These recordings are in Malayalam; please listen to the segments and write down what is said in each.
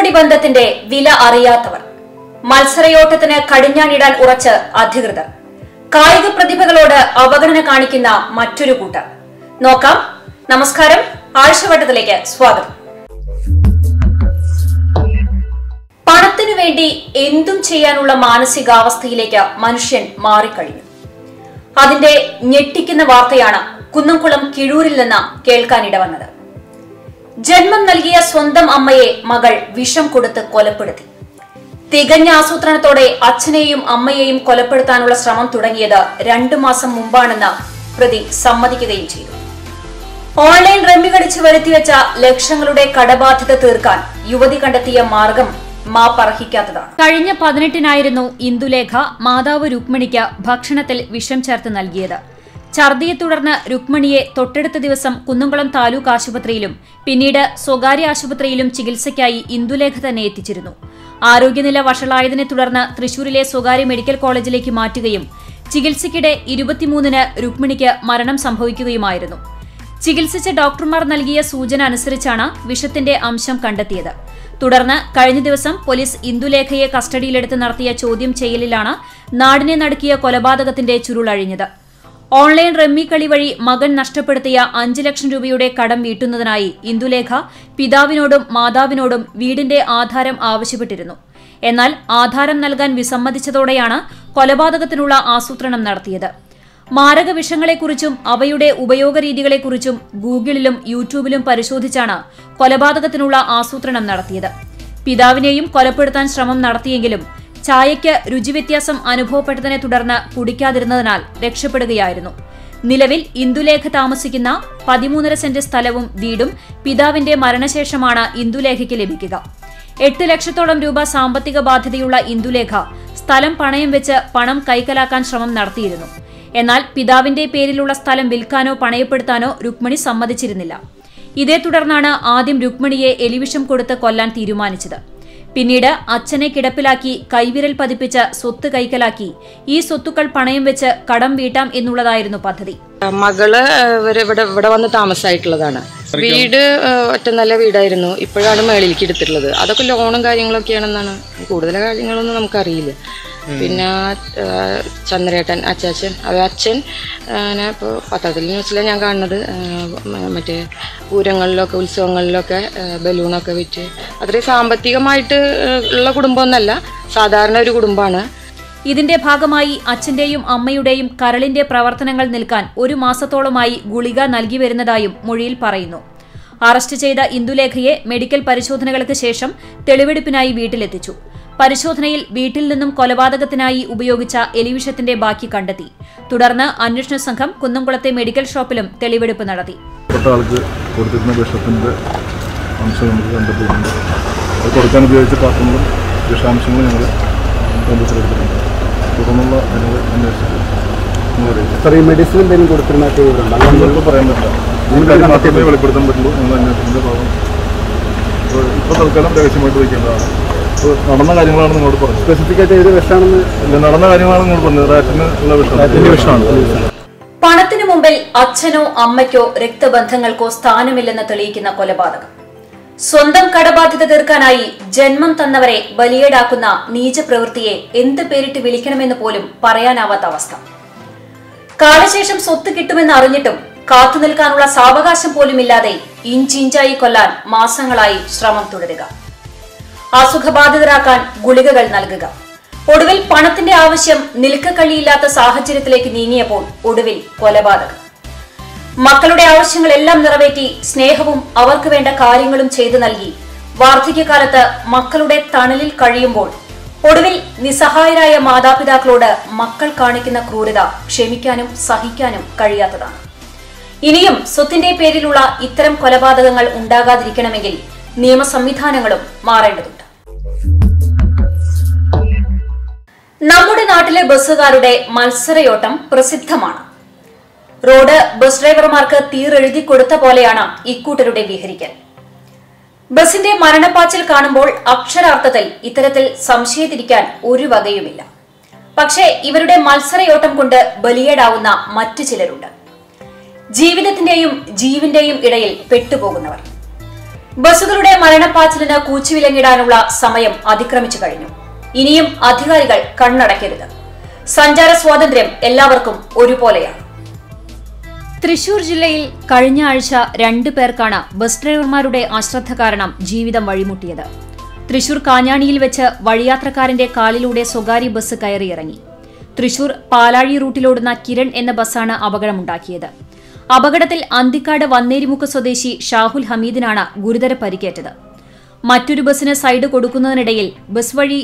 ഉച്ചകോടി ബന്ധത്തിന്റെ വില അറിയാത്തവർ മത്സരയോട്ടത്തിന് കടിഞ്ഞാണിടാൻ ഉറച്ച് അധികൃതർ കായിക പ്രതിഭകളോട് അവഗണന കാണിക്കുന്ന മറ്റൊരു കൂട്ടർ നോക്കാം നമസ്കാരം ആഴ്ചവട്ടത്തിലേക്ക് സ്വാഗതം പണത്തിനു വേണ്ടി എന്തും ചെയ്യാനുള്ള മാനസികാവസ്ഥയിലേക്ക് മനുഷ്യൻ മാറിക്കഴിഞ്ഞു അതിന്റെ ഞെട്ടിക്കുന്ന വാർത്തയാണ് കുന്നംകുളം കിഴൂരിൽ നിന്ന് കേൾക്കാനിടവന്നത് ജന്മം നൽകിയ സ്വന്തം അമ്മയെ മകൾ വിഷം കൊടുത്ത് കൊലപ്പെടുത്തി തികഞ്ഞ ആസൂത്രണത്തോടെ അച്ഛനെയും അമ്മയെയും കൊലപ്പെടുത്താനുള്ള ശ്രമം തുടങ്ങിയത് രണ്ടു മാസം മുമ്പാണെന്ന് പ്രതി സമ്മതിക്കുകയും ചെയ്തു ഓൺലൈൻ റമ്മി കടിച്ചു വരുത്തിവെച്ച ലക്ഷങ്ങളുടെ കടബാധ്യത തീർക്കാൻ യുവതി കണ്ടെത്തിയ മാർഗം മാപ്പർഹിക്കാത്തതാണ് കഴിഞ്ഞ പതിനെട്ടിനായിരുന്നു ഇന്ദുലേഖ മാതാവ് രുക്മിണിക്ക് ഭക്ഷണത്തിൽ വിഷം ചേർത്ത് നൽകിയത് ഛർദിയെ തുടർന്ന് രുക്മിണിയെ തൊട്ടടുത്ത ദിവസം കുന്നംകുളം താലൂക്ക് ആശുപത്രിയിലും പിന്നീട് സ്വകാര്യ ആശുപത്രിയിലും ചികിത്സയ്ക്കായി ഇന്ദുലേഖ തന്നെ എത്തിച്ചിരുന്നു ആരോഗ്യനില വഷളായതിനെ തുടർന്ന് തൃശൂരിലെ സ്വകാര്യ മെഡിക്കൽ കോളേജിലേക്ക് മാറ്റുകയും ചികിത്സയ്ക്കിടെ ഇരുപത്തിമൂന്നിന് രുക്മിണിക്ക് മരണം സംഭവിക്കുകയുമായിരുന്നു ചികിത്സിച്ച ഡോക്ടർമാർ നൽകിയ സൂചന അനുസരിച്ചാണ് വിഷത്തിന്റെ അംശം കണ്ടെത്തിയത് തുടർന്ന് കഴിഞ്ഞ ദിവസം പോലീസ് ഇന്ദുലേഖയെ കസ്റ്റഡിയിലെടുത്ത് നടത്തിയ ചോദ്യം ചെയ്യലിലാണ് നാടിനെ നടുക്കിയ കൊലപാതകത്തിന്റെ ചുരുളഴിഞ്ഞത് ഓൺലൈൻ റമ്മി കളി വഴി മകൻ നഷ്ടപ്പെടുത്തിയ അഞ്ച് ലക്ഷം രൂപയുടെ കടം വീട്ടുന്നതിനായി ഇന്ദുലേഖ പിതാവിനോടും മാതാവിനോടും വീടിന്റെ ആധാരം ആവശ്യപ്പെട്ടിരുന്നു എന്നാൽ ആധാരം നൽകാൻ വിസമ്മതിച്ചതോടെയാണ് കൊലപാതകത്തിനുള്ള ആസൂത്രണം നടത്തിയത് മാരക വിഷങ്ങളെക്കുറിച്ചും അവയുടെ ഉപയോഗ രീതികളെക്കുറിച്ചും ഗൂഗിളിലും യൂട്യൂബിലും പരിശോധിച്ചാണ് കൊലപാതകത്തിനുള്ള ആസൂത്രണം നടത്തിയത് പിതാവിനെയും കൊലപ്പെടുത്താൻ ശ്രമം നടത്തിയെങ്കിലും ചായയ്ക്ക് രുചിവ്യത്യാസം അനുഭവപ്പെട്ടതിനെ തുടർന്ന് കുടിക്കാതിരുന്നതിനാൽ രക്ഷപ്പെടുകയായിരുന്നു നിലവിൽ ഇന്ദുലേഖ താമസിക്കുന്ന പതിമൂന്നര സെന്റ് സ്ഥലവും വീടും പിതാവിന്റെ മരണശേഷമാണ് ഇന്ദുലേഖയ്ക്ക് ലഭിക്കുക എട്ട് ലക്ഷത്തോളം രൂപ സാമ്പത്തിക ബാധ്യതയുള്ള ഇന്ദുലേഖ സ്ഥലം പണയം വെച്ച് പണം കൈക്കലാക്കാൻ ശ്രമം നടത്തിയിരുന്നു എന്നാൽ പിതാവിന്റെ പേരിലുള്ള സ്ഥലം വിൽക്കാനോ പണയപ്പെടുത്താനോ രുക്മിണി സമ്മതിച്ചിരുന്നില്ല ഇതേ തുടർന്നാണ് ആദ്യം രുക്മിണിയെ എലിവിഷം കൊടുത്ത് കൊല്ലാൻ തീരുമാനിച്ചത് പിന്നീട് അച്ഛനെ കിടപ്പിലാക്കി കൈവിരൽ പതിപ്പിച്ച് സ്വത്ത് കൈക്കലാക്കി ഈ സ്വത്തുക്കൾ പണയം വെച്ച് കടം വീട്ടാം എന്നുള്ളതായിരുന്നു പദ്ധതി മകള് ഇവര് ഇവിടെ ഇവിടെ വന്ന് താമസമായിട്ടുള്ളതാണ് വീട് ഏഹ്, ഒറ്റ നല്ല വീടായിരുന്നു ഇപ്പോഴാണ് മേളിലേക്ക് എടുത്തിട്ടുള്ളത് അതൊക്കെ ലോണും കാര്യങ്ങളൊക്കെയാണെന്നാണ് കൂടുതൽ കാര്യങ്ങളൊന്നും നമുക്കറിയില്ല പിന്നെ ഏഹ്, ചന്ദ്രേട്ടൻ അച്ചാച്ചൻ അത് അച്ഛൻ അങ്ങനെ ഇപ്പോൾ പത്രത്തിൽ ന്യൂസിലാണ് ഞാൻ കാണുന്നത് ഏഹ്, മ- മറ്റേ പൂരങ്ങളിലൊക്കെ ഉത്സവങ്ങളിലൊക്കെ ഏഹ്, ബലൂണൊക്കെ വിറ്റ് അത്രയും സാമ്പത്തികമായിട്ട് ഏഹ്, ഉള്ള കുടുംബമൊന്നല്ല സാധാരണ ഒരു കുടുംബമാണ് ഇതിന്റെ ഭാഗമായി അച്ഛന്റെയും അമ്മയുടെയും കരളിന്റെ പ്രവർത്തനങ്ങൾ നിൽക്കാൻ ഒരു മാസത്തോളമായി ഗുളിക നൽകി വരുന്നതായും മൊഴിയിൽ പറയുന്നു അറസ്റ്റ് ചെയ്ത ഇന്ദുലേഖയെ മെഡിക്കൽ പരിശോധനകൾക്ക് ശേഷം തെളിവെടുപ്പിനായി വീട്ടിലെത്തിച്ചു പരിശോധനയിൽ വീട്ടിൽ നിന്നും കൊലപാതകത്തിനായി ഉപയോഗിച്ച എലിവിഷത്തിന്റെ ബാക്കി കണ്ടെത്തി തുടർന്ന് അന്വേഷണ സംഘം കുന്നംകുളത്തെ മെഡിക്കൽ ഷോപ്പിലും തെളിവെടുപ്പ് നടത്തി പ്പെട്ട ആൾക്ക് കൊടുത്തിരുന്ന വിഷത്തിൻ്റെ അംശം നമുക്ക് കണ്ടെത്തിയിട്ടുണ്ട് അത് കൊടുക്കാൻ ഉപയോഗിച്ച പാത്രങ്ങളും വിഷാംശങ്ങളും ഞങ്ങൾ കണ്ടെത്തിയെടുത്തിട്ടുണ്ട് തുടർന്നുള്ള ഞങ്ങൾ അന്വേഷിച്ചിട്ട് നിങ്ങൾ അറിയിക്കും സാർ ഈ മെഡിസിൻ എന്തെങ്കിലും കൊടുത്തിരുന്നൊക്കെ ഇവരുണ്ട് നമ്മളിപ്പോൾ പറയാൻ പറ്റില്ല ഈ കാര്യം മാത്രമേ വെളിപ്പെടുത്താൻ പറ്റുള്ളൂ ഞങ്ങൾ അന്വേഷണത്തിൻ്റെ ഭാഗം ഇപ്പോൾ ഇപ്പോൾ തൽക്കാലം രഹസ്യമായിട്ട് വയ്ക്കേണ്ടതാണ് ഇപ്പോൾ നടന്ന കാര്യങ്ങളാണ് നിങ്ങളോട് പറഞ്ഞത് സ്പെസിഫിക് ആയിട്ട് ഏത് വിഷമാണെന്ന് ഇല്ല നടന്ന കാര്യങ്ങളാണ് നിങ്ങൾ പറഞ്ഞത് റാറ്റിന് ഉള്ള വിഷമാണ് വിഷമാണ് പണത്തിനു മുമ്പിൽ അച്ഛനോ അമ്മയ്ക്കോ രക്തബന്ധങ്ങൾക്കോ സ്ഥാനമില്ലെന്ന് തെളിയിക്കുന്ന കൊലപാതകം സ്വന്തം കടബാധ്യത തീർക്കാനായി ജന്മം തന്നവരെ ബലിയേടാക്കുന്ന നീചപ്രവൃത്തിയെ എന്ത് പേരിട്ട് വിളിക്കണമെന്ന് പോലും പറയാനാവാത്ത അവസ്ഥ കാലശേഷം സ്വത്ത് കിട്ടുമെന്ന് അറിഞ്ഞിട്ടും കാത്തുനിൽക്കാനുള്ള സാവകാശം പോലുമില്ലാതെ ഇഞ്ചിഞ്ചായി കൊല്ലാൻ മാസങ്ങളായി ശ്രമം തുടരുക അസുഖബാധിതരാക്കാൻ ഗുളികകൾ നൽകുക ഒടുവിൽ പണത്തിന്റെ ആവശ്യം നിൽക്കക്കള്ളിയില്ലാത്ത സാഹചര്യത്തിലേക്ക് നീങ്ങിയപ്പോൾ ഒടുവിൽ കൊലപാതകം മക്കളുടെ ആവശ്യങ്ങളെല്ലാം നിറവേറ്റി സ്നേഹവും അവർക്ക് വേണ്ട കാര്യങ്ങളും ചെയ്തു നൽകി വാർദ്ധക്യകാലത്ത് മക്കളുടെ തണലിൽ കഴിയുമ്പോൾ ഒടുവിൽ നിസ്സഹായരായ മാതാപിതാക്കളോട് മക്കൾ കാണിക്കുന്ന ക്രൂരത ക്ഷമിക്കാനും സഹിക്കാനും കഴിയാത്തതാണ് ഇനിയും സ്വത്തിന്റെ പേരിലുള്ള ഇത്തരം കൊലപാതകങ്ങൾ ഉണ്ടാകാതിരിക്കണമെങ്കിൽ നിയമ സംവിധാനങ്ങളും മാറേണ്ടതുണ്ട് നമ്മുടെ നാട്ടിലെ ബസ്സുകാരുടെ മത്സരയോട്ടം പ്രസിദ്ധമാണ് റോഡ് ബസ് ഡ്രൈവർമാർക്ക് തീറെഴുതി കൊടുത്ത പോലെയാണ് ഇക്കൂട്ടരുടെ വിഹരിക്കൽ ബസിന്റെ മരണപ്പാച്ചിൽ കാണുമ്പോൾ അക്ഷരാർത്ഥത്തിൽ ഇത്തരത്തിൽ സംശയത്തിരിക്കാൻ ഒരു വകയുമില്ല പക്ഷേ ഇവരുടെ മത്സരയോട്ടം കൊണ്ട് ബലിയേടാവുന്ന മറ്റു ചിലരുണ്ട് ജീവിതത്തിന്റെയും ജീവന്റെയും ഇടയിൽ പെട്ടുപോകുന്നവർ ബസ്സുകളുടെ മരണപ്പാച്ചിലിന് കൂച്ചുവിലങ്ങിടാനുള്ള സമയം അതിക്രമിച്ചു കഴിഞ്ഞു ഇനിയും അധികാരികൾ കണ്ണടയ്ക്കരുത് സഞ്ചാര സ്വാതന്ത്ര്യം എല്ലാവർക്കും ഒരുപോലെയാണ് തൃശൂർ ജില്ലയിൽ കഴിഞ്ഞ ആഴ്ച രണ്ടു പേർക്കാണ് ബസ് ഡ്രൈവർമാരുടെ അശ്രദ്ധ കാരണം ജീവിതം വഴിമുട്ടിയത് തൃശൂർ കാഞ്ഞാണിയിൽ വെച്ച് വഴിയാത്രക്കാരന്റെ കാലിലൂടെ സ്വകാര്യ ബസ് കയറിയിറങ്ങി തൃശൂർ പാലാഴി റൂട്ടിലോടുന്ന കിരൺ എന്ന ബസ്സാണ് അപകടമുണ്ടാക്കിയത് അപകടത്തിൽ അന്തിക്കാട് വന്നേരിമുക്ക് സ്വദേശി ഷാഹുൽ ഹമീദിനാണ് ഗുരുതര പരിക്കേറ്റത് മറ്റൊരു ബസ്സിന് സൈഡ് കൊടുക്കുന്നതിനിടയിൽ ബസ് വഴി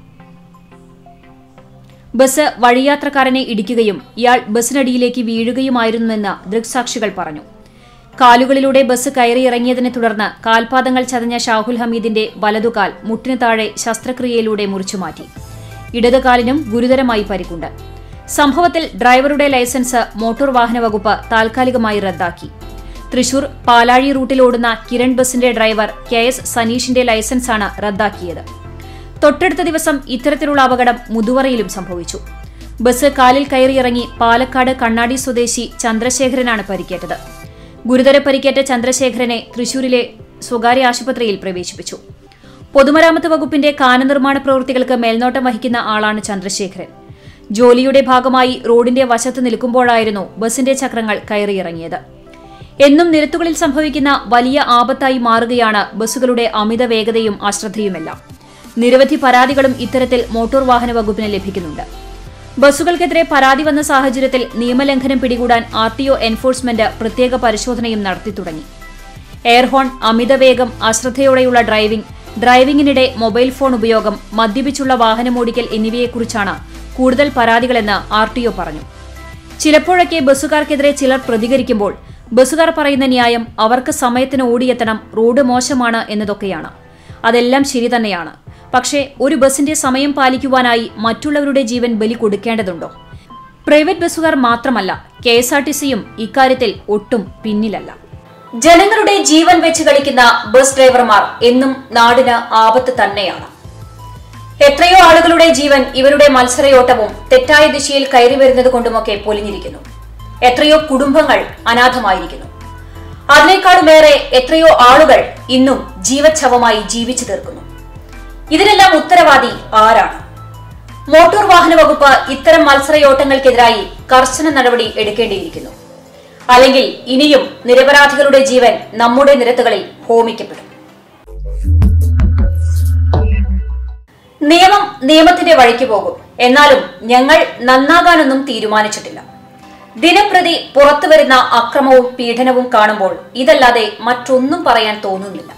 ബസ് വഴിയാത്രക്കാരനെ ഇടിക്കുകയും ഇയാൾ ബസ്സിനടിയിലേക്ക് വീഴുകയുമായിരുന്നുവെന്ന് ദൃക്സാക്ഷികൾ പറഞ്ഞു കാലുകളിലൂടെ ബസ് കയറിയിറങ്ങിയതിനെ തുടർന്ന് കാൽപാദങ്ങൾ ചതഞ്ഞ ഷാഹുൽ ഹമീദിന്റെ വലതുകാൽ മുട്ടിന് താഴെ ശസ്ത്രക്രിയയിലൂടെ മുറിച്ചുമാറ്റി ഇടതുകാലിനും ഗുരുതരമായി പരിക്കുണ്ട് സംഭവത്തിൽ ഡ്രൈവറുടെ ലൈസൻസ് മോട്ടോർ വാഹന വകുപ്പ് താൽക്കാലികമായി റദ്ദാക്കി തൃശൂർ പാലാഴി റൂട്ടിൽ ഓടുന്ന കിരൺ ബസിന്റെ ഡ്രൈവർ കെ എസ് സനീഷിന്റെ ലൈസൻസാണ് റദ്ദാക്കിയത് തൊട്ടടുത്ത ദിവസം ഇത്തരത്തിലുള്ള അപകടം മുതുവറയിലും സംഭവിച്ചു ബസ് കാലിൽ കയറിയിറങ്ങി പാലക്കാട് കണ്ണാടി സ്വദേശി ചന്ദ്രശേഖരനാണ് പരിക്കേറ്റത് ഗുരുതര പരിക്കേറ്റ ചന്ദ്രശേഖരനെ തൃശൂരിലെ സ്വകാര്യ ആശുപത്രിയിൽ പ്രവേശിപ്പിച്ചു പൊതുമരാമത്ത് വകുപ്പിന്റെ കാനനിർമ്മാണ പ്രവൃത്തികൾക്ക് മേൽനോട്ടം വഹിക്കുന്ന ആളാണ് ചന്ദ്രശേഖരൻ ജോലിയുടെ ഭാഗമായി റോഡിന്റെ വശത്ത് നിൽക്കുമ്പോഴായിരുന്നു ബസിന്റെ ചക്രങ്ങൾ കയറിയിറങ്ങിയത് എന്നും നിരത്തുകളിൽ സംഭവിക്കുന്ന വലിയ ആപത്തായി മാറുകയാണ് ബസ്സുകളുടെ അമിത വേഗതയും അശ്രദ്ധയുമെല്ലാം നിരവധി പരാതികളും ഇത്തരത്തിൽ മോട്ടോർ വാഹന വകുപ്പിന് ലഭിക്കുന്നുണ്ട് ബസ്സുകൾക്കെതിരെ പരാതി വന്ന സാഹചര്യത്തിൽ നിയമലംഘനം പിടികൂടാൻ ആർ ടി ഒ എൻഫോഴ്സ്മെന്റ് പ്രത്യേക പരിശോധനയും നടത്തി തുടങ്ങി എയർഹോൺ അമിതവേഗം അശ്രദ്ധയോടെയുള്ള ഡ്രൈവിംഗ് ഡ്രൈവിംഗിനിടെ മൊബൈൽ ഫോൺ ഉപയോഗം മദ്യപിച്ചുള്ള വാഹനമോടിക്കൽ എന്നിവയെക്കുറിച്ചാണ് കൂടുതൽ പരാതികളെന്ന് ആർ ടി ഒ പറഞ്ഞു ചിലപ്പോഴൊക്കെ ബസ്സുകാർക്കെതിരെ ചിലർ പ്രതികരിക്കുമ്പോൾ ബസ്സുകാർ പറയുന്ന ന്യായം അവർക്ക് സമയത്തിന് ഓടിയെത്തണം റോഡ് മോശമാണ് എന്നതൊക്കെയാണ് അതെല്ലാം ശരി തന്നെയാണ് പക്ഷേ ഒരു ബസിന്റെ സമയം പാലിക്കുവാനായി മറ്റുള്ളവരുടെ ജീവൻ ബലി കൊടുക്കേണ്ടതുണ്ടോ പ്രൈവറ്റ് ബസ്സുകാർ മാത്രമല്ല കെ എസ് ആർ ടി സിയും ഇക്കാര്യത്തിൽ ഒട്ടും പിന്നിലല്ല ജനങ്ങളുടെ ജീവൻ വെച്ച് കളിക്കുന്ന ബസ് ഡ്രൈവർമാർ എന്നും നാടിന് ആപത്ത് തന്നെയാണ് എത്രയോ ആളുകളുടെ ജീവൻ ഇവരുടെ മത്സരയോട്ടവും തെറ്റായ ദിശയിൽ കയറി വരുന്നത് കൊണ്ടുമൊക്കെ പൊലിഞ്ഞിരിക്കുന്നു എത്രയോ കുടുംബങ്ങൾ അനാഥമായിരിക്കുന്നു അതിനേക്കാളുമേറെ എത്രയോ ആളുകൾ ഇന്നും ജീവച്ഛവമായി ജീവിച്ചു തീർക്കുന്നു ഇതിനെല്ലാം ഉത്തരവാദി ആരാണ് മോട്ടോർ വാഹന വകുപ്പ് ഇത്തരം മത്സരയോട്ടങ്ങൾക്കെതിരായി കർശന നടപടി എടുക്കേണ്ടിയിരിക്കുന്നു അല്ലെങ്കിൽ ഇനിയും നിരപരാധികളുടെ ജീവൻ നമ്മുടെ നിരത്തുകളിൽ ഹോമിക്കപ്പെടും നിയമം നിയമത്തിന്റെ വഴിക്ക് പോകും എന്നാലും ഞങ്ങൾ നന്നാകാനൊന്നും തീരുമാനിച്ചിട്ടില്ല ദിനംപ്രതി പുറത്തുവരുന്ന അക്രമവും പീഡനവും കാണുമ്പോൾ ഇതല്ലാതെ മറ്റൊന്നും പറയാൻ തോന്നുന്നില്ല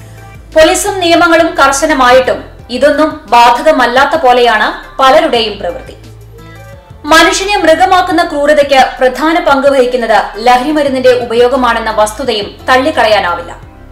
പോലീസും നിയമങ്ങളും കർശനമായിട്ടും ഇതൊന്നും ബാധകമല്ലാത്ത പോലെയാണ് പലരുടെയും പ്രവൃത്തി മനുഷ്യനെ മൃഗമാക്കുന്ന ക്രൂരതയ്ക്ക് പ്രധാന പങ്ക് വഹിക്കുന്നത് ലഹരിമരുന്നിന്റെ ഉപയോഗമാണെന്ന വസ്തുതയും തള്ളിക്കളയാനാവില്ല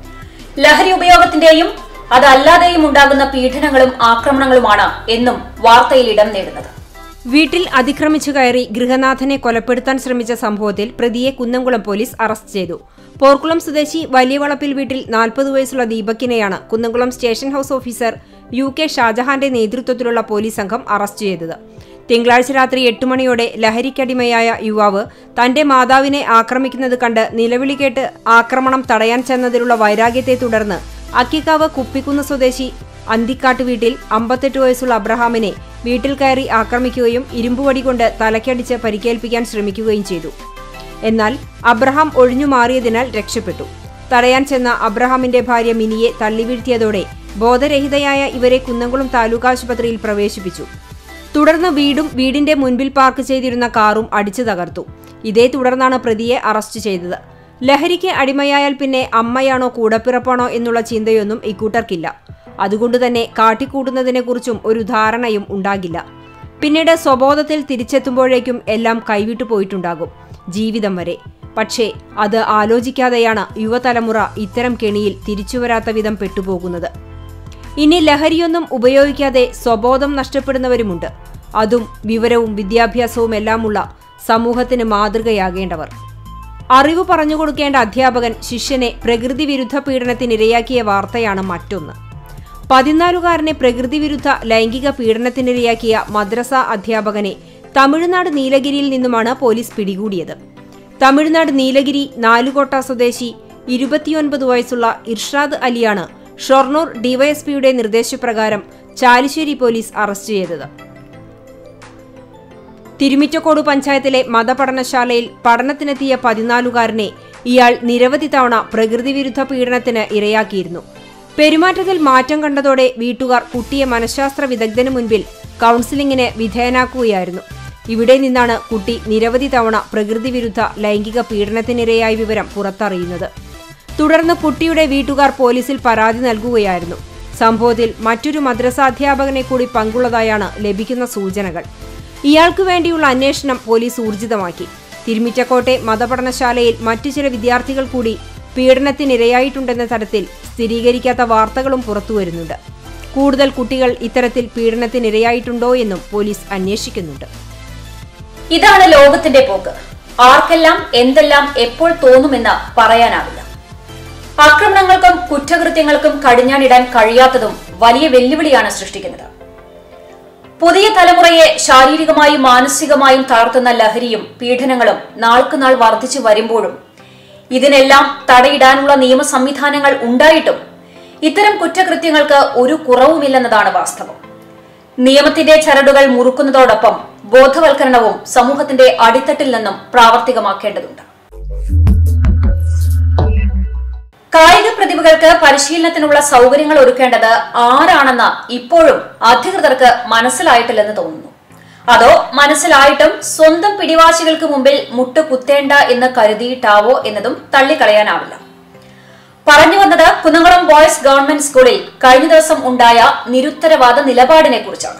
ലഹരി ഉപയോഗത്തിന്റെയും അതല്ലാതെയും ഉണ്ടാകുന്ന പീഡനങ്ങളും ആക്രമണങ്ങളുമാണ് എന്നും വാർത്തയിൽ ഇടം നേടുന്നത് വീട്ടിൽ അതിക്രമിച്ചു കയറി ഗൃഹനാഥനെ കൊലപ്പെടുത്താൻ ശ്രമിച്ച സംഭവത്തിൽ പ്രതിയെ കുന്നംകുളം പോലീസ് അറസ്റ്റ് ചെയ്തു പോർക്കുളം സ്വദേശി വലിയവളപ്പിൽ വീട്ടിൽ നാൽപ്പത് വയസ്സുള്ള ദീപക്കിനെയാണ് Kunnamkulam station house officer U K ഷാജഹാന്റെ നേതൃത്വത്തിലുള്ള പോലീസ് സംഘം അറസ്റ്റ് ചെയ്തത് തിങ്കളാഴ്ച രാത്രി എട്ട് മണിയോടെ ലഹരിക്കടിമയായ യുവാവ് തന്റെ മാതാവിനെ ആക്രമിക്കുന്നത് കണ്ട് നിലവിളി കേട്ട് ആക്രമണം തടയാൻ ചെന്നതിലുള്ള വൈരാഗ്യത്തെ തുടർന്ന് അക്കിക്കാവ് കുപ്പിക്കുന്ന് സ്വദേശി അന്തിക്കാട്ട് വീട്ടിൽ അമ്പത്തെട്ട് വയസ്സുള്ള അബ്രഹാമിനെ വീട്ടിൽ കയറി ആക്രമിക്കുകയും ഇരുമ്പുവടി കൊണ്ട് തലക്കടിച്ച് പരിക്കേൽപ്പിക്കാൻ ശ്രമിക്കുകയും ചെയ്തു എന്നാൽ അബ്രഹാം ഒഴിഞ്ഞു മാറിയതിനാൽ രക്ഷപ്പെട്ടു തടയാൻ ചെന്ന അബ്രഹാമിന്റെ ഭാര്യ മിനിയെ തള്ളിവീഴ്ത്തിയതോടെ ബോധരഹിതയായ ഇവരെ കുന്നംകുളം താലൂക്ക് ആശുപത്രിയിൽ പ്രവേശിപ്പിച്ചു തുടർന്ന് വീടും വീടിന്റെ മുൻപിൽ പാർക്ക് ചെയ്തിരുന്ന കാറും അടിച്ചു തകർത്തു ഇതേ തുടർന്നാണ് പ്രതിയെ അറസ്റ്റ് ചെയ്തത് ലഹരിക്ക് അടിമയായാൽ പിന്നെ അമ്മയാണോ കൂടപ്പിറപ്പാണോ എന്നുള്ള ചിന്തയൊന്നും ഇക്കൂട്ടർക്കില്ല അതുകൊണ്ടുതന്നെ കാട്ടിക്കൂട്ടുന്നതിനെക്കുറിച്ചും ഒരു ധാരണയും ഉണ്ടാകില്ല പിന്നീട് സ്വബോധത്തിൽ തിരിച്ചെത്തുമ്പോഴേക്കും എല്ലാം കൈവിട്ടു പോയിട്ടുണ്ടാകും ജീവിതം വരെ പക്ഷേ അത് ആലോചിക്കാതെയാണ് യുവതലമുറ ഇത്തരം കെണിയിൽ തിരിച്ചുവരാത്ത വിധം പെട്ടുപോകുന്നത് ഇനി ലഹരിയൊന്നും ഉപയോഗിക്കാതെ സ്വബോധം നഷ്ടപ്പെടുന്നവരുമുണ്ട് അതും വിവരവും വിദ്യാഭ്യാസവും എല്ലാമുള്ള സമൂഹത്തിന് മാതൃകയാകേണ്ടവർ അറിവ് പറഞ്ഞു കൊടുക്കേണ്ട അധ്യാപകൻ ശിഷ്യനെ പ്രകൃതി വിരുദ്ധ പീഡനത്തിനിരയാക്കിയ വാർത്തയാണ് മറ്റൊന്ന് പതിനാലുകാരനെ പ്രകൃതി വിരുദ്ധ ലൈംഗിക പീഡനത്തിനിരയാക്കിയ മദ്രസ അധ്യാപകനെ തമിഴ്നാട് നീലഗിരിയിൽ നിന്നുമാണ് പോലീസ് പിടികൂടിയത് തമിഴ്നാട് നീലഗിരി നാലുകോട്ട സ്വദേശി ഇരുപത്തിയൊൻപത് വയസ്സുള്ള ഇർഷാദ് അലിയാണ് ഷൊർണൂർ ഡിവൈഎസ്പിയുടെ നിർദ്ദേശപ്രകാരം ചാലിശ്ശേരി പോലീസ് അറസ്റ്റ് ചെയ്തത് തിരുമിറ്റക്കോട് പഞ്ചായത്തിലെ മതപഠനശാലയിൽ പഠനത്തിനെത്തിയ പതിനാലുകാരനെ ഇയാൾ നിരവധി തവണ പ്രകൃതിവിരുദ്ധ പീഡനത്തിന് ഇരയാക്കിയിരുന്നു പെരുമാറ്റത്തിൽ മാറ്റം കണ്ടതോടെ വീട്ടുകാർ കുട്ടിയെ മനഃശാസ്ത്ര വിദഗ്ധന് മുൻപിൽ കൗൺസിലിംഗിന് വിധേയനാക്കുകയായിരുന്നു ഇവിടെ നിന്നാണ് കുട്ടി നിരവധി തവണ പ്രകൃതിവിരുദ്ധ ലൈംഗിക പീഡനത്തിനിരയായ വിവരം പുറത്തറിയുന്നത് തുടർന്ന് കുട്ടിയുടെ വീട്ടുകാർ പോലീസിൽ പരാതി നൽകുകയായിരുന്നു സംഭവത്തിൽ മറ്റൊരു മദ്രസാധ്യാപകനെ കൂടി പങ്കുള്ളതായാണ് ലഭിക്കുന്ന സൂചനകൾ ഇയാൾക്ക് വേണ്ടിയുള്ള അന്വേഷണം പോലീസ് ഊർജിതമാക്കി തിരുമിറ്റക്കോട്ടെ മതപഠനശാലയിൽ മറ്റു ചില വിദ്യാർത്ഥികൾ കൂടി പീഡനത്തിനിരയായിട്ടുണ്ടെന്ന തരത്തിൽ സ്ഥിരീകരിക്കാത്ത വാർത്തകളും പുറത്തുവരുന്നുണ്ട് കൂടുതൽ കുട്ടികൾ ഇത്തരത്തിൽ പീഡനത്തിനിരയായിട്ടുണ്ടോ എന്നും പോലീസ് അന്വേഷിക്കുന്നുണ്ട് ഇതാണ് ലോകത്തിന്റെ പോക്ക് ആർക്കെല്ലാം എന്തെല്ലാം എപ്പോൾ തോന്നുമെന്ന് പറയാനാവില്ല ആക്രമണങ്ങൾക്കും കുറ്റകൃത്യങ്ങൾക്കും കടിഞ്ഞാണിടാൻ കഴിയാത്തതും വലിയ വെല്ലുവിളിയാണ് സൃഷ്ടിക്കുന്നത് പുതിയ തലമുറയെ ശാരീരികമായും മാനസികമായും തളർത്തുന്ന ലഹരിയും പീഡനങ്ങളും നാൾക്കുനാൾ വർദ്ധിച്ചു വരുമ്പോഴും ഇതിനെല്ലാം തടയിടാനുള്ള നിയമ സംവിധാനങ്ങൾ ഉണ്ടായിട്ടും ഇത്തരം കുറ്റകൃത്യങ്ങൾക്ക് ഒരു കുറവുമില്ലെന്നതാണ് വാസ്തവം നിയമത്തിന്റെ ചരടുകൾ മുറുക്കുന്നതോടൊപ്പം ബോധവൽക്കരണവും സമൂഹത്തിന്റെ അടിത്തട്ടിൽ നിന്നും പ്രാവർത്തികമാക്കേണ്ടതുണ്ട് കായിക പ്രതിഭകൾക്ക് പരിശീലനത്തിനുള്ള സൗകര്യങ്ങൾ ഒരുക്കേണ്ടത് ആരാണെന്ന് ഇപ്പോഴും അധികൃതർക്ക് മനസ്സിലായിട്ടില്ലെന്ന് തോന്നുന്നു അതോ മനസ്സിലായിട്ടും സ്വന്തം പിടിവാശികൾക്ക് മുമ്പിൽ മുട്ട് കുത്തേണ്ട എന്ന് കരുതിയിട്ടാവോ എന്നതും തള്ളിക്കളയാനാവില്ല പറഞ്ഞു വന്നത് കുന്നംകുളം ബോയ്സ് ഗവൺമെന്റ് സ്കൂളിൽ കഴിഞ്ഞ ദിവസം ഉണ്ടായ നിരുത്തരവാദ നിലപാടിനെ കുറിച്ചാണ്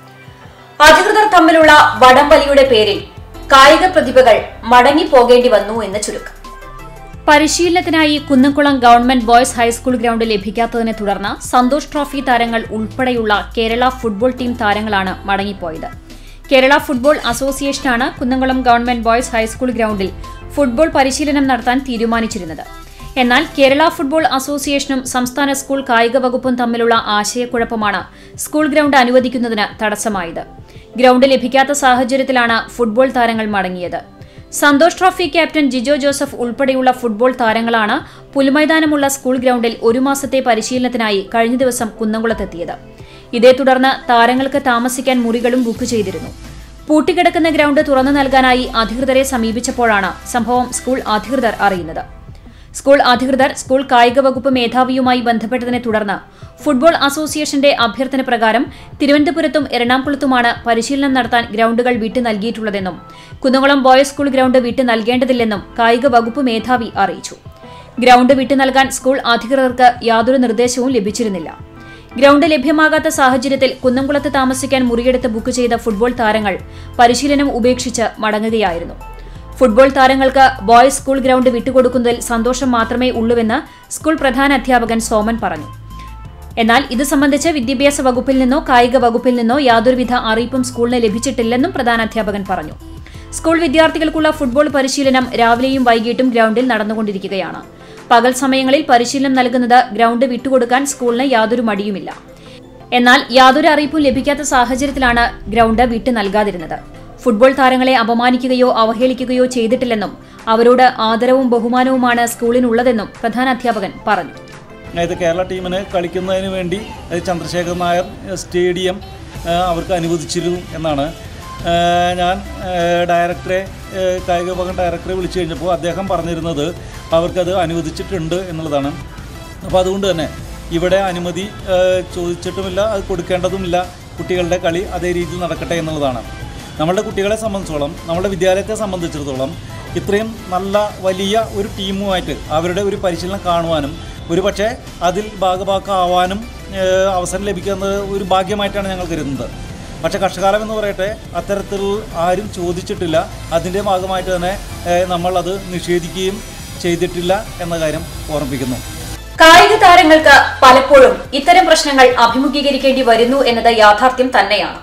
അധികൃതർ തമ്മിലുള്ള വടംവലിയുടെ പേരിൽ കായിക പ്രതിഭകൾ മടങ്ങിപ്പോകേണ്ടി വന്നു എന്ന് ചുരുക്കം പരിശീലനത്തിനായി Kunnamkulam government boys high school ground ലഭിക്കാത്തതിനെ തുടർന്ന് സന്തോഷ് ട്രോഫി താരങ്ങൾ ഉൾപ്പെടെയുള്ള കേരള ഫുട്ബോൾ ടീം താരങ്ങളാണ് മടങ്ങിപ്പോയത് കേരള ഫുട്ബോൾ അസോസിയേഷനാണ് കുന്നംകുളം ഗവൺമെന്റ് ബോയ്സ് ഹൈസ്കൂൾ ഗ്രൗണ്ടിൽ ഫുട്ബോൾ പരിശീലനം നടത്താൻ തീരുമാനിച്ചിരുന്നത് എന്നാൽ കേരള ഫുട്ബോൾ അസോസിയേഷനും സംസ്ഥാന സ്കൂൾ കായിക വകുപ്പും തമ്മിലുള്ള ആശയക്കുഴപ്പമാണ് സ്കൂൾ ഗ്രൗണ്ട് അനുവദിക്കുന്നതിന് തടസ്സമായത് ഗ്രൗണ്ട് ലഭിക്കാത്ത സാഹചര്യത്തിലാണ് ഫുട്ബോൾ താരങ്ങൾ മടങ്ങിയത് സന്തോഷ് ട്രോഫി ക്യാപ്റ്റൻ ജിജോ ജോസഫ് ഉൾപ്പെടെയുള്ള ഫുട്ബോൾ താരങ്ങളാണ് പുൽമൈതാനമുള്ള സ്കൂൾ ഗ്രൗണ്ടിൽ ഒരു മാസത്തെ പരിശീലനത്തിനായി കഴിഞ്ഞ ദിവസം കുന്നംകുളത്തെത്തിയത് ഇതേ തുടർന്ന് താരങ്ങൾക്ക് താമസിക്കാൻ മുറികളും ബുക്ക് ചെയ്തിരുന്നു പൂട്ടിക്കിടക്കുന്ന ഗ്രൗണ്ട് തുറന്നു നൽകാനായി അധികൃതരെ സമീപിച്ചപ്പോഴാണ് സംഭവം സ്കൂൾ അധികൃതർ അറിയുന്നത് സ്കൂൾ അധികൃതർ സ്കൂൾ കായിക വകുപ്പ് മേധാവിയുമായി ബന്ധപ്പെട്ടതിനെ തുടർന്ന് ഫുട്ബോൾ അസോസിയേഷന്റെ അഭ്യർത്ഥന പ്രകാരം തിരുവനന്തപുരത്തും എറണാകുളത്തുമാണ് പരിശീലനം നടത്താൻ ഗ്രൗണ്ടുകൾ വിട്ടു നൽകിയിട്ടുള്ളതെന്നും കുന്നംകുളം ബോയ്സ് സ്കൂൾ ഗ്രൗണ്ട് വിട്ടു നൽകേണ്ടതില്ലെന്നും കായിക വകുപ്പ് മേധാവി അറിയിച്ചു ഗ്രൗണ്ട് വിട്ടു നൽകാൻ സ്കൂൾ അധികൃതർക്ക് യാതൊരു നിർദ്ദേശവും ലഭിച്ചിരുന്നില്ല ഗ്രൗണ്ട് ലഭ്യമാകാത്ത സാഹചര്യത്തിൽ കുന്നംകുളത്ത് താമസിക്കാൻ മുറിയെടുത്ത് ബുക്ക് ചെയ്ത ഫുട്ബോൾ താരങ്ങൾ പരിശീലനം ഉപേക്ഷിച്ച് മടങ്ങുകയായിരുന്നു ഫുട്ബോൾ താരങ്ങൾക്ക് ബോയ്സ് സ്കൂൾ ഗ്രൗണ്ട് വിട്ടുകൊടുക്കുന്നതിൽ സന്തോഷം മാത്രമേ ഉള്ളൂവെന്ന് സ്കൂൾ പ്രധാന അധ്യാപകൻ സോമൻ പറഞ്ഞു എന്നാൽ ഇത് സംബന്ധിച്ച് വിദ്യാഭ്യാസ വകുപ്പിൽ നിന്നോ കായിക വകുപ്പിൽ നിന്നോ യാതൊരുവിധ അറിയിപ്പും സ്കൂളിന് ലഭിച്ചിട്ടില്ലെന്നും പ്രധാനാധ്യാപകൻ പറഞ്ഞു സ്കൂൾ വിദ്യാർത്ഥികൾക്കുള്ള ഫുട്ബോൾ പരിശീലനം രാവിലെയും വൈകിട്ടും ഗ്രൗണ്ടിൽ നടന്നുകൊണ്ടിരിക്കുകയാണ് പകൽ സമയങ്ങളിൽ പരിശീലനം നൽകുന്നത് ഗ്രൗണ്ട് വിട്ടുകൊടുക്കാൻ സ്കൂളിന് യാതൊരു മടിയുമില്ല എന്നാൽ യാതൊരു അറിയിപ്പും ലഭിക്കാത്ത സാഹചര്യത്തിലാണ് ഗ്രൗണ്ട് വിട്ടു നൽകാതിരുന്നത് ഫുട്ബോൾ താരങ്ങളെ അപമാനിക്കുകയോ അവഹേളിക്കുകയോ ചെയ്തിട്ടില്ലെന്നും അവരോട് ആദരവും ബഹുമാനവുമാണ് സ്കൂളിനുള്ളതെന്നും പ്രധാനാധ്യാപകൻ പറഞ്ഞു ഇത് കേരള ടീമിന് കളിക്കുന്നതിന് വേണ്ടി അത് ചന്ദ്രശേഖർ നായർ സ്റ്റേഡിയം ആ, അവർക്ക് അനുവദിച്ചിരുന്നു എന്നാണ് ആ, ഞാൻ ആ, ഡയറക്ടറെ ആ, കായിക വിഭാഗം ഡയറക്ടറെ വിളിച്ചു കഴിഞ്ഞപ്പോൾ അദ്ദേഹം പറഞ്ഞിരുന്നത് അവർക്കത് അനുവദിച്ചിട്ടുണ്ട് എന്നുള്ളതാണ് അപ്പോൾ അതുകൊണ്ട് തന്നെ ഇവിടെ അനുമതി ആ, ചോദിച്ചിട്ടുമില്ല അത് കൊടുക്കേണ്ടതുമില്ല കുട്ടികളുടെ കളി അതേ രീതിയിൽ നടക്കട്ടെ എന്നുള്ളതാണ് നമ്മളുടെ കുട്ടികളെ സംബന്ധിച്ചോളം നമ്മുടെ വിദ്യാലയത്തെ സംബന്ധിച്ചിടത്തോളം ഇത്രയും നല്ല വലിയ ഒരു ടീമുമായിട്ട് അവരുടെ ഒരു പരിശീലനം കാണുവാനും ഒരു പക്ഷേ അതിൽ ഭാഗഭാക്കാവാനും ഏഹ്, അവസരം ലഭിക്കുന്നത് ഒരു ഭാഗ്യമായിട്ടാണ് ഞങ്ങൾ കരുതുന്നത് പക്ഷേ കർഷകാലം എന്ന് പറയട്ടെ അത്തരത്തിൽ ആരും ചോദിച്ചിട്ടില്ല അതിൻ്റെ ഭാഗമായിട്ട് തന്നെ ഏഹ്, നമ്മളത് നിഷേധിക്കുകയും ചെയ്തിട്ടില്ല എന്ന കാര്യം ഓർമ്മിപ്പിക്കുന്നു കായിക താരങ്ങൾക്ക് പലപ്പോഴും ഇത്തരം പ്രശ്നങ്ങൾ അഭിമുഖീകരിക്കേണ്ടി വരുന്നു എന്നത് യാഥാർത്ഥ്യം തന്നെയാണ്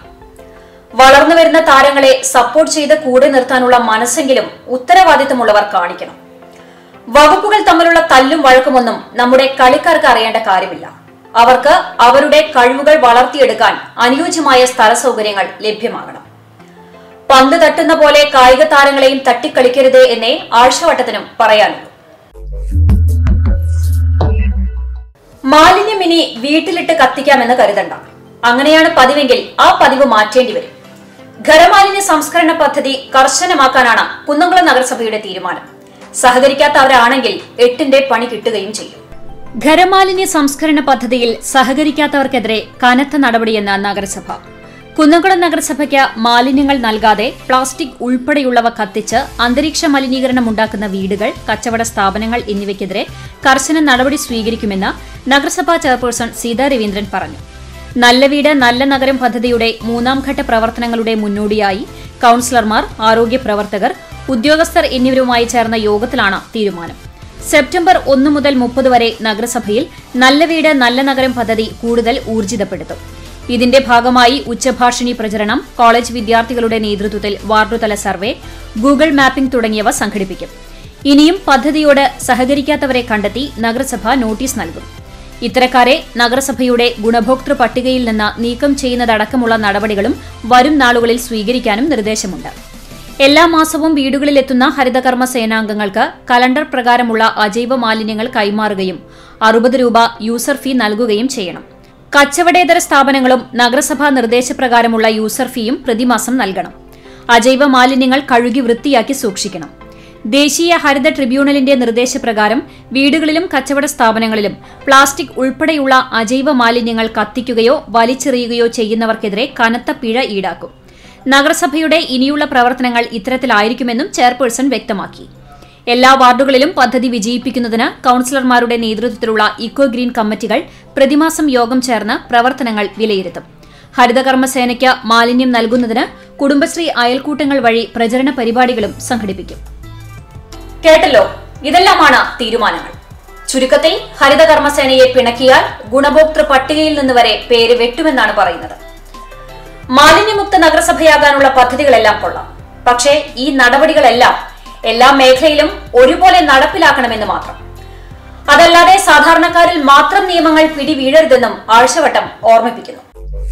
വളർന്നു വരുന്ന താരങ്ങളെ സപ്പോർട്ട് ചെയ്ത് കൂടെ നിർത്താനുള്ള മനസ്സെങ്കിലും ഉത്തരവാദിത്തമുള്ളവർ കാണിക്കണം വകുപ്പുകൾ തമ്മിലുള്ള തല്ലും വഴക്കുമൊന്നും നമ്മുടെ കളിക്കാർക്ക് അറിയേണ്ട കാര്യമില്ല അവർക്ക് അവരുടെ കഴിവുകൾ വളർത്തിയെടുക്കാൻ അനുയോജ്യമായ സ്ഥല സൗകര്യങ്ങൾ ലഭ്യമാകണം പന്ത് തട്ടുന്ന പോലെ കായിക താരങ്ങളെയും തട്ടിക്കളിക്കരുത് എന്നേ ആഴ്ചവട്ടത്തിനും പറയാനുള്ളൂ മാലിന്യം ഇനി വീട്ടിലിട്ട് കത്തിക്കാമെന്ന് കരുതണ്ട അങ്ങനെയാണ് പതിവെങ്കിൽ ആ പതിവ് മാറ്റേണ്ടി വരും ഖരമാലിന്യ സംസ്കരണ പദ്ധതി കർശനമാക്കാനാണ് കുന്നംകുളം നഗരസഭയുടെ തീരുമാനം സഹകരിക്കാത്തവരാണെങ്കിൽ എട്ടിന്റെ പണി കിട്ടുകയും ചെയ്യും ഖരമാലിന്യ സംസ്കരണ പദ്ധതിയിൽ സഹകരിക്കാത്തവർക്കെതിരെ കനത്ത നടപടിയെന്ന് നഗരസഭ കുന്നംകുളം നഗരസഭയ്ക്ക് മാലിന്യങ്ങൾ നൽകാതെ പ്ലാസ്റ്റിക് ഉൾപ്പെടെയുള്ളവ കത്തിച്ച് അന്തരീക്ഷ മലിനീകരണം ഉണ്ടാക്കുന്ന വീടുകൾ കച്ചവട സ്ഥാപനങ്ങൾ എന്നിവയ്ക്കെതിരെ കർശന നടപടി സ്വീകരിക്കുമെന്ന് നഗരസഭാ ചെയർപേഴ്സൺ സീതാ രവീന്ദ്രൻ പറഞ്ഞു നല്ല വീട് നല്ല നഗരം പദ്ധതിയുടെ മൂന്നാം ഘട്ട പ്രവർത്തനങ്ങളുടെ മുന്നോടിയായി കൌൺസിലർമാർ ആരോഗ്യ പ്രവർത്തകർ ഉദ്യോഗസ്ഥർ എന്നിവരുമായി ചേർന്ന യോഗത്തിലാണ് തീരുമാനം സെപ്റ്റംബർ ഒന്ന് മുതൽ മുപ്പത് വരെ നഗരസഭയിൽ നല്ല വീട് നല്ല നഗരം പദ്ധതി കൂടുതൽ ഊർജിതപ്പെടുത്തും ഇതിന്റെ ഭാഗമായി ഉച്ചഭാഷിണി പ്രചരണം കോളേജ് വിദ്യാർത്ഥികളുടെ നേതൃത്വത്തിൽ വാർഡുതല സർവേ ഗൂഗിൾ മാപ്പിംഗ് തുടങ്ങിയവ സംഘടിപ്പിക്കും ഇനിയും പദ്ധതിയോട് സഹകരിക്കാത്തവരെ കണ്ടെത്തി നഗരസഭ നോട്ടീസ് നൽകും ഇത്തരക്കാരെ നഗരസഭയുടെ ഗുണഭോക്തൃ പട്ടികയിൽ നിന്ന് നീക്കം ചെയ്യുന്നതടക്കമുള്ള നടപടികളും വരും നാളുകളിൽ സ്വീകരിക്കാനും നിർദ്ദേശമുണ്ട് എല്ലാ മാസവും വീടുകളിലെത്തുന്ന ഹരിതകർമ്മ സേനാംഗങ്ങൾക്ക് കലണ്ടർ പ്രകാരമുള്ള അജൈവ മാലിന്യങ്ങൾ കൈമാറുകയും അറുപത് രൂപ യൂസർ ഫീ നൽകുകയും ചെയ്യണം കച്ചവടേതര സ്ഥാപനങ്ങളും നഗരസഭാ നിർദ്ദേശപ്രകാരമുള്ള യൂസർ ഫീയും പ്രതിമാസം നൽകണം അജൈവ മാലിന്യങ്ങൾ കഴുകി വൃത്തിയാക്കി സൂക്ഷിക്കണം ദേശീയ ഹരിത ട്രിബ്യൂണലിന്റെ നിർദ്ദേശപ്രകാരം വീടുകളിലും കച്ചവട സ്ഥാപനങ്ങളിലും പ്ലാസ്റ്റിക് ഉൾപ്പെടെയുള്ള അജൈവ മാലിന്യങ്ങൾ കത്തിക്കുകയോ വലിച്ചെറിയുകയോ ചെയ്യുന്നവർക്കെതിരെ കനത്ത പിഴ ഈടാക്കും നഗരസഭയുടെ ഇനിയുള്ള പ്രവർത്തനങ്ങൾ ഇത്തരത്തിലായിരിക്കുമെന്നും ചെയർപേഴ്സൺ വ്യക്തമാക്കി എല്ലാ വാർഡുകളിലും പദ്ധതി വിജയിപ്പിക്കുന്നതിന് കൌൺസിലർമാരുടെ നേതൃത്വത്തിലുള്ള ഇക്കോ ഗ്രീൻ കമ്മിറ്റികൾ പ്രതിമാസം യോഗം ചേർന്ന് പ്രവർത്തനങ്ങൾ വിലയിരുത്തും ഹരിതകർമ്മസേനയ്ക്ക് മാലിന്യം നൽകുന്നതിന് കുടുംബശ്രീ അയൽക്കൂട്ടങ്ങൾ വഴി പ്രചരണ പരിപാടികളും സംഘടിപ്പിക്കും കേട്ടല്ലോ ഇതെല്ലാമാണ് തീരുമാനങ്ങൾ ചുരുക്കത്തിൽ ഹരിതകർമ്മസേനയെ പിണക്കിയാൽ ഗുണഭോക്തൃ പട്ടികയിൽ നിന്ന് വരെ പേര് വെട്ടുമെന്നാണ് പറയുന്നത് മാലിന്യമുക്ത നഗരസഭയാകാനുള്ള പദ്ധതികളെല്ലാം കൊള്ളാം പക്ഷേ ഈ നടപടികളെല്ലാം എല്ലാ മേഖലയിലും ഒരുപോലെ നടപ്പിലാക്കണമെന്ന് മാത്രം അതല്ലാതെ സാധാരണക്കാരിൽ മാത്രം നിയമങ്ങൾ പിടിവീഴരുതെന്നും ആഴ്ചവട്ടം ഓർമ്മിപ്പിക്കുന്നു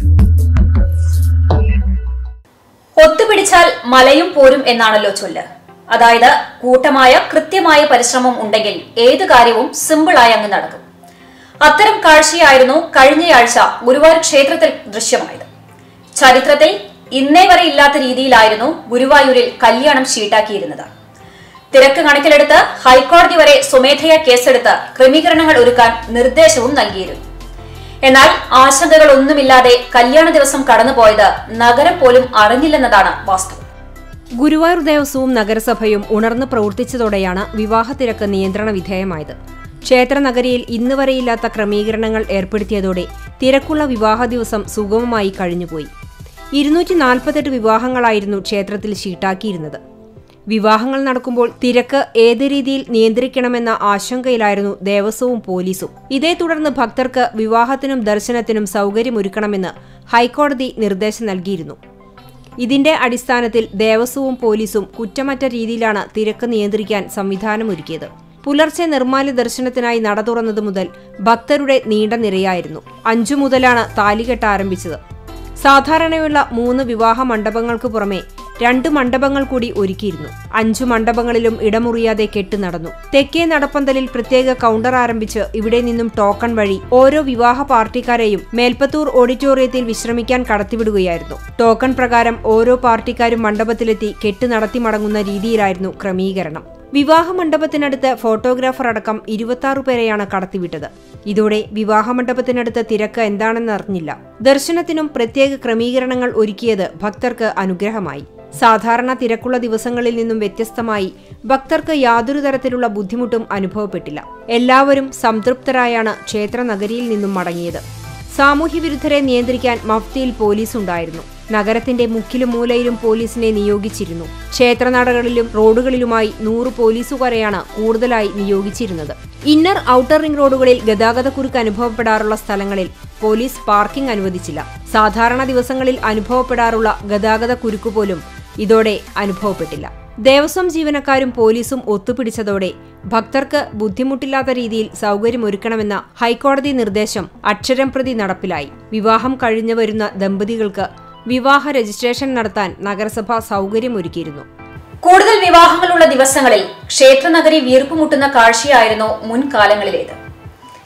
ഒത്തുപിടിച്ചാൽ മലയും പോരും എന്നാണല്ലോ ചൊല്ല് അതായത് കൂട്ടമായ കൃത്യമായ പരിശ്രമം ഉണ്ടെങ്കിൽ ഏത് കാര്യവും സിമ്പിളായി അങ്ങ് നടക്കും അത്തരം കാഴ്ചയായിരുന്നു കഴിഞ്ഞയാഴ്ച ഗുരുവായൂർ ക്ഷേത്രത്തിൽ ദൃശ്യമായത് ചരിത്രത്തിൽ ഇന്നേ വരെ ഇല്ലാത്ത രീതിയിലായിരുന്നു ഗുരുവായൂരിൽ കല്യാണം ഷീട്ടാക്കിയിരുന്നത് തിരക്ക് കണക്കിലെടുത്ത് ഹൈക്കോടതി വരെ സ്വമേധയാ കേസെടുത്ത് ക്രമീകരണങ്ങൾ ഒരുക്കാൻ നിർദ്ദേശവും നൽകിയിരുന്നു എന്നാൽ ആശങ്കകളൊന്നുമില്ലാതെ കല്യാണ ദിവസം കടന്നുപോയത് നഗരം പോലും അറിഞ്ഞില്ലെന്നതാണ് വാസ്തവം ഗുരുവായൂർ ദേവസ്വവും നഗരസഭയും ഉണർന്നു പ്രവർത്തിച്ചതോടെയാണ് വിവാഹ തിരക്ക് നിയന്ത്രണ വിധേയമായത് ക്ഷേത്ര നഗരിയിൽ ഇന്ന് വരെയില്ലാത്ത ക്രമീകരണങ്ങൾ ഏർപ്പെടുത്തിയതോടെ തിരക്കുള്ള വിവാഹ ദിവസം സുഗമമായി കഴിഞ്ഞുപോയി ഇരുന്നൂറ്റി നാൽപ്പത്തെട്ട് വിവാഹങ്ങളായിരുന്നു ക്ഷേത്രത്തിൽ ഷീട്ടാക്കിയിരുന്നത് വിവാഹങ്ങൾ നടക്കുമ്പോൾ തിരക്ക് ഏത് രീതിയിൽ നിയന്ത്രിക്കണമെന്ന ആശങ്കയിലായിരുന്നു ദേവസ്വവും പോലീസും ഇതേ തുടർന്ന് ഭക്തർക്ക് വിവാഹത്തിനും ദർശനത്തിനും സൗകര്യമൊരുക്കണമെന്ന് ഹൈക്കോടതി നിർദ്ദേശം നൽകിയിരുന്നു ഇതിന്റെ അടിസ്ഥാനത്തിൽ ദേവസ്വവും പോലീസും കുറ്റമറ്റ രീതിയിലാണ് തിരക്ക് നിയന്ത്രിക്കാൻ സംവിധാനമൊരുക്കിയത് പുലർച്ചെ നിർമ്മാല്യ ദർശനത്തിനായി നട തുറന്നതു മുതൽ ഭക്തരുടെ നീണ്ട നിരയായിരുന്നു അഞ്ചു മുതലാണ് താലികെട്ട് ആരംഭിച്ചത് സാധാരണയുള്ള മൂന്ന് വിവാഹ മണ്ഡപങ്ങൾക്ക് പുറമെ രണ്ട് മണ്ഡപങ്ങൾ കൂടി ഒരുക്കിയിരുന്നു അഞ്ചു മണ്ഡപങ്ങളിലും ഇടമുറിയാതെ കെട്ട് നടന്നു തെക്കേ നടപ്പന്തലിൽ പ്രത്യേക കൗണ്ടർ ആരംഭിച്ച് ഇവിടെ നിന്നും ടോക്കൺ വഴി ഓരോ വിവാഹ പാർട്ടിക്കാരെയും മേൽപ്പത്തൂർ ഓഡിറ്റോറിയത്തിൽ വിശ്രമിക്കാൻ കടത്തിവിടുകയായിരുന്നു ടോക്കൺ പ്രകാരം ഓരോ പാർട്ടിക്കാരും മണ്ഡപത്തിലെത്തി കെട്ട് നടത്തി മടങ്ങുന്ന രീതിയിലായിരുന്നു ക്രമീകരണം വിവാഹ മണ്ഡപത്തിനടുത്ത് ഫോട്ടോഗ്രാഫർ അടക്കം ഇരുപത്തി പേരെയാണ് കടത്തിവിട്ടത് ഇതോടെ വിവാഹ മണ്ഡപത്തിനടുത്ത് തിരക്ക് എന്താണെന്ന് അറിഞ്ഞില്ല ദർശനത്തിനും പ്രത്യേക ക്രമീകരണങ്ങൾ ഒരുക്കിയത് ഭക്തർക്ക് അനുഗ്രഹമായി സാധാരണ തിരക്കുള്ള ദിവസങ്ങളിൽ നിന്നും വ്യത്യസ്തമായി ഭക്തർക്ക് യാതൊരു തരത്തിലുള്ള ബുദ്ധിമുട്ടും അനുഭവപ്പെട്ടില്ല എല്ലാവരും സംതൃപ്തരായാണ് ക്ഷേത്ര നഗരിയിൽ നിന്നും മടങ്ങിയത് സാമൂഹ്യവിരുദ്ധരെ നിയന്ത്രിക്കാൻ മഫ്തിയിൽ പോലീസ് ഉണ്ടായിരുന്നു നഗരത്തിന്റെ മുക്കിലും മൂലയിലും പോലീസിനെ നിയോഗിച്ചിരുന്നു ക്ഷേത്രനടകളിലും റോഡുകളിലുമായി നൂറ് പോലീസുകാരെയാണ് കൂടുതലായി നിയോഗിച്ചിരുന്നത് ഇന്നർ ഔട്ടർ റിംഗ് റോഡുകളിൽ ഗതാഗതക്കുരുക്ക് അനുഭവപ്പെടാറുള്ള സ്ഥലങ്ങളിൽ പോലീസ് പാർക്കിംഗ് അനുവദിച്ചില്ല സാധാരണ ദിവസങ്ങളിൽ അനുഭവപ്പെടാറുള്ള ഗതാഗത കുരുക്ക് പോലും ഇതോടെ അനുഭവപ്പെട്ടില്ല ദേവസ്വം ജീവനക്കാരും പോലീസും ഒത്തുപിടിച്ചതോടെ ഭക്തർക്ക് ബുദ്ധിമുട്ടില്ലാത്ത രീതിയിൽ സൗകര്യമൊരുക്കണമെന്ന ഹൈക്കോടതി നിർദ്ദേശം അക്ഷരം പ്രതി നടപ്പിലായി വിവാഹം കഴിഞ്ഞു വരുന്ന ദമ്പതികൾക്ക് വിവാഹ രജിസ്ട്രേഷൻ നടത്താൻ നഗരസഭ സൗകര്യമൊരുക്കിയിരുന്നു കൂടുതൽ വിവാഹങ്ങളുള്ള ദിവസങ്ങളിൽ ക്ഷേത്രനഗരി വീർപ്പുമുട്ടുന്ന കാഴ്ചയായിരുന്നു മുൻകാലങ്ങളിലേത്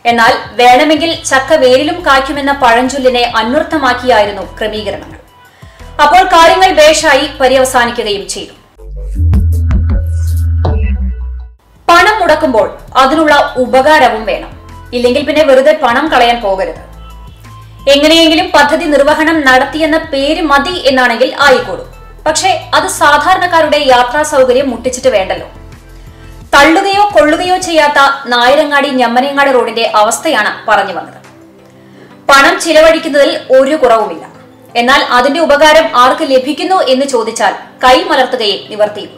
എന്നാൽ വേണമെങ്കിൽ ചക്ക വേരിലും കായ്ക്കുമെന്ന പഴഞ്ചൊല്ലിനെ അന്വർത്ഥമാക്കിയായിരുന്നു ക്രമീകരണങ്ങൾ അപ്പോൾ കാര്യങ്ങൾ ബേഷായി പര്യവസാനിക്കുകയും ചെയ്തു പണം മുടക്കുമ്പോൾ അതിനുള്ള ഉപകാരവും വേണം ഇല്ലെങ്കിൽ പിന്നെ വെറുതെ പണം കളയാൻ പോകരുത് എങ്ങനെയെങ്കിലും പദ്ധതി നിർവഹണം നടത്തിയെന്ന പേര് മതി എന്നാണെങ്കിൽ ആയിക്കോളും പക്ഷേ അത് സാധാരണക്കാരുടെ യാത്രാ സൗകര്യം മുട്ടിച്ചിട്ട് വേണ്ടല്ലോ തള്ളുകയോ കൊള്ളുകയോ ചെയ്യാത്ത നായരങ്ങാടി ഞമ്മനങ്ങാട് റോഡിന്റെ അവസ്ഥയാണ് പറഞ്ഞു വന്നത് പണം ചിലവഴിക്കുന്നതിൽ ഒരു കുറവുമില്ല എന്നാൽ അതിന്റെ ഉപകാരം ആർക്ക് ലഭിക്കുന്നു എന്ന് ചോദിച്ചാൽ കൈമലർത്തുകയെ നിവർത്തിയുള്ളൂ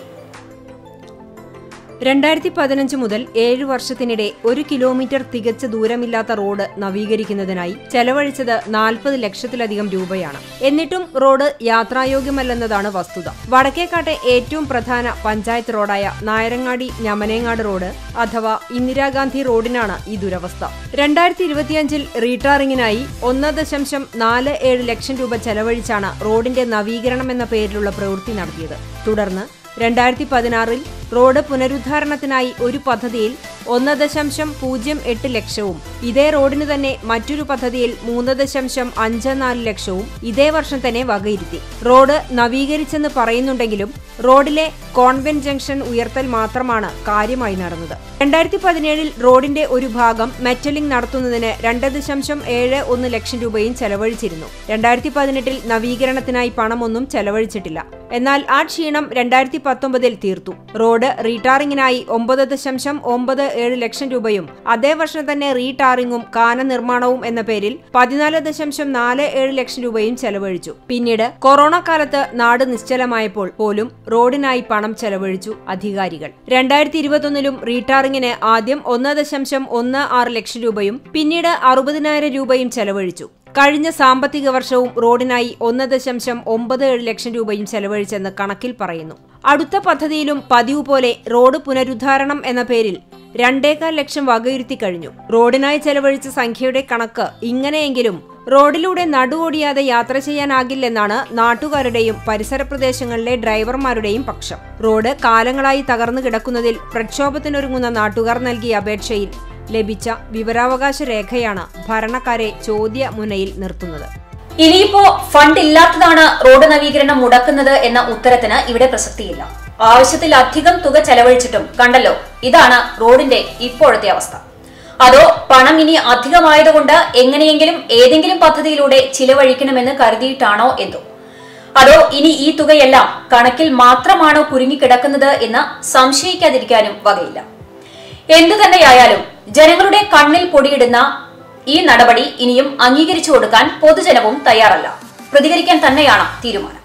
രണ്ടായിരത്തി പതിനഞ്ച് മുതൽ ഏഴ് വർഷത്തിനിടെ ഒരു കിലോമീറ്റർ തികച്ച ദൂരമില്ലാത്ത റോഡ് നവീകരിക്കുന്നതിനായി ചെലവഴിച്ചത് നാൽപ്പത് ലക്ഷത്തിലധികം രൂപയാണ് എന്നിട്ടും റോഡ് യാത്രായോഗ്യമല്ലെന്നതാണ് വസ്തുത വടക്കേക്കാട്ടെ ഏറ്റവും പ്രധാന പഞ്ചായത്ത് റോഡായ നായരങ്ങാടി ഞമനേങ്ങാട് റോഡ് അഥവാ ഇന്ദിരാഗാന്ധി റോഡിനാണ് ഈ ദുരവസ്ഥ രണ്ടായിരത്തി ഇരുപത്തിയഞ്ചിൽ റീടാറിംഗിനായി ഒന്ന് ദശാംശം നാല് ഏഴ് ലക്ഷം രൂപ ചെലവഴിച്ചാണ് റോഡിന്റെ നവീകരണം എന്ന പേരിലുള്ള പ്രവൃത്തി നടത്തിയത് തുടർന്ന് രണ്ടായിരത്തി പതിനാറിൽ റോഡ് പുനരുദ്ധാരണത്തിനായി ഒരു പദ്ധതിയിൽ ഒന്ന് ദശാംശം പൂജ്യം എട്ട് ലക്ഷവും ഇതേ റോഡിന് തന്നെ മറ്റൊരു പദ്ധതിയിൽ മൂന്ന് ദശാംശം അഞ്ച് നാല് ലക്ഷവും ഇതേ വർഷം തന്നെ വകയിരുത്തി റോഡ് നവീകരിച്ചെന്ന് പറയുന്നുണ്ടെങ്കിലും റോഡിലെ കോൺവെന്റ് ജംഗ്ഷൻ ഉയർത്തൽ മാത്രമാണ് കാര്യമായി നടന്നത് രണ്ടായിരത്തി പതിനേഴിൽ റോഡിന്റെ ഒരു ഭാഗം മെറ്റലിംഗ് നടത്തുന്നതിന് രണ്ട് ദശാംശം ഏഴ് ഒന്ന് ലക്ഷം രൂപയും ചെലവഴിച്ചിരുന്നു രണ്ടായിരത്തി പതിനെട്ടിൽ നവീകരണത്തിനായി പണമൊന്നും ചെലവഴിച്ചിട്ടില്ല എന്നാൽ ആ ക്ഷീണം രണ്ടായിരത്തി പത്തൊമ്പതിൽ തീർത്തു റോഡ് റീടാറിംഗിനായി ഒമ്പത് ദശാംശം ഒമ്പത് ഏഴ് ലക്ഷം രൂപയും അതേ വർഷം തന്നെ റീടാറിംഗും കാന നിർമ്മാണവും എന്ന പേരിൽ പതിനാല് ദശാംശം നാല് ഏഴ് ലക്ഷം രൂപയും ചെലവഴിച്ചു പിന്നീട് കൊറോണ കാലത്ത് നാട് നിശ്ചലമായപ്പോൾ പോലും റോഡിനായി പണം ചെലവഴിച്ചു അധികാരികൾ രണ്ടായിരത്തി ഇരുപത്തൊന്നിലും റീടാറിംഗിന് ആദ്യം ഒന്ന് ദശാംശം ഒന്ന് ആറ് ലക്ഷം രൂപയും പിന്നീട് അറുപതിനായിരം രൂപയും ചെലവഴിച്ചു കഴിഞ്ഞ സാമ്പത്തിക വർഷവും റോഡിനായി ഒന്ന് ദശാംശം ഒമ്പത് ഏഴ് ലക്ഷം രൂപയും ചെലവഴിച്ചെന്ന് കണക്കിൽ പറയുന്നു അടുത്ത പദ്ധതിയിലും പതിവ് പോലെ റോഡ് പുനരുദ്ധാരണം എന്ന പേരിൽ രണ്ടേകാൽ ലക്ഷം വകയിരുത്തി കഴിഞ്ഞു റോഡിനായി ചെലവഴിച്ച സംഖ്യയുടെ കണക്ക് ഇങ്ങനെയെങ്കിലും റോഡിലൂടെ നടുവോടിയാതെ യാത്ര ചെയ്യാനാകില്ലെന്നാണ് നാട്ടുകാരുടെയും പരിസര പ്രദേശങ്ങളിലെ ഡ്രൈവർമാരുടെയും പക്ഷം റോഡ് കാലങ്ങളായി തകർന്നു കിടക്കുന്നതിൽ പ്രക്ഷോഭത്തിനൊരുങ്ങുന്ന നാട്ടുകാർ നൽകിയ അപേക്ഷയിൽ ലഭിച്ച വിവരാവകാശ രേഖയാണ് ഭരണക്കാരെ ചോദ്യ മുനയിൽ നിർത്തുന്നത് ഇനിയിപ്പോ ഫണ്ട് ഇല്ലാത്തതാണ് റോഡ് നവീകരണം മുടക്കുന്നത് എന്ന ഉത്തരത്തിന് ഇവിടെ പ്രസക്തിയില്ല ആവശ്യത്തിലധികം തുക ചെലവഴിച്ചിട്ടും കണ്ടല്ലോ ഇതാണ് റോഡിന്റെ ഇപ്പോഴത്തെ അവസ്ഥ അതോ പണം ഇനി അധികമായതുകൊണ്ട് എങ്ങനെയെങ്കിലും ഏതെങ്കിലും പദ്ധതിയിലൂടെ ചിലവഴിക്കണമെന്ന് കരുതിയിട്ടാണോ എന്തോ അതോ ഇനി ഈ തുകയെല്ലാം കണക്കിൽ മാത്രമാണോ കുരുങ്ങിക്കിടക്കുന്നത് എന്ന് സംശയിക്കാതിരിക്കാനും വകയില്ല എന്തു തന്നെയായാലും ജനങ്ങളുടെ കണ്ണിൽ പൊടിയിടുന്ന ഈ നടപടി ഇനിയും അംഗീകരിച്ചു കൊടുക്കാൻ പൊതുജനവും തയ്യാറല്ല പ്രതികരിക്കാൻ തന്നെയാണ് തീരുമാനം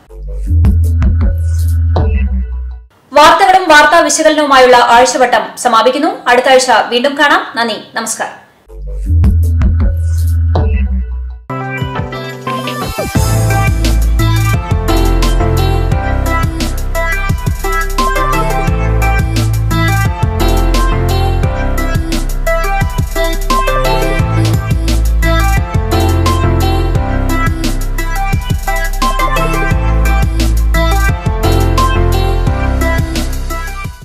വാർത്തകളും വാർത്താ വിശകലനവുമായുള്ള ആഴ്ചവട്ടം സമാപിക്കുന്നു അടുത്ത ആഴ്ച വീണ്ടും കാണാം നന്ദി നമസ്കാരം